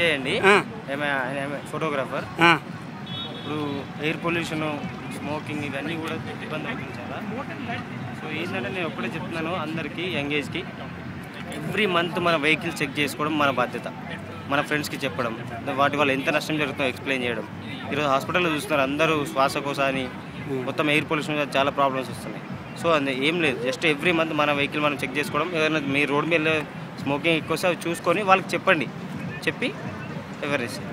చేయండి ఆ, ఫోటోగ్రాఫర్ ఆ, ఇప్పుడు ఎయిర్ పొల్యూషన్ స్మోకింగ్ ఇవన్నీ కూడా ఇబ్బంది అవుతుంది చాలా సో ఏంటంటే నేను ఒక్కటే చెప్తున్నాను అందరికీ యంగేజ్కి ఎవ్రీ మంత్ మన వెహికల్ చెక్ చేసుకోవడం మన బాధ్యత మన ఫ్రెండ్స్కి చెప్పడం వాటి వల్ల ఎంత నష్టం జరుగుతుందో ఎక్స్ప్లెయిన్ చేయడం ఈరోజు హాస్పిటల్లో చూస్తున్నారు అందరూ శ్వాసకోశ అని మొత్తం ఎయిర్ పొల్యూషన్ వల్ల చాలా ప్రాబ్లమ్స్ వస్తున్నాయి సో అది ఏం లేదు జస్ట్ ఎవ్రీ మంత్ మన వెహికల్ మనం చెక్ చేసుకోవడం ఏదైనా మీ రోడ్ మీద స్మోకింగ్ ఎక్కువ వస్తే అవి చూసుకొని వాళ్ళకి చెప్పండి చెప్పి అవేర్నెస్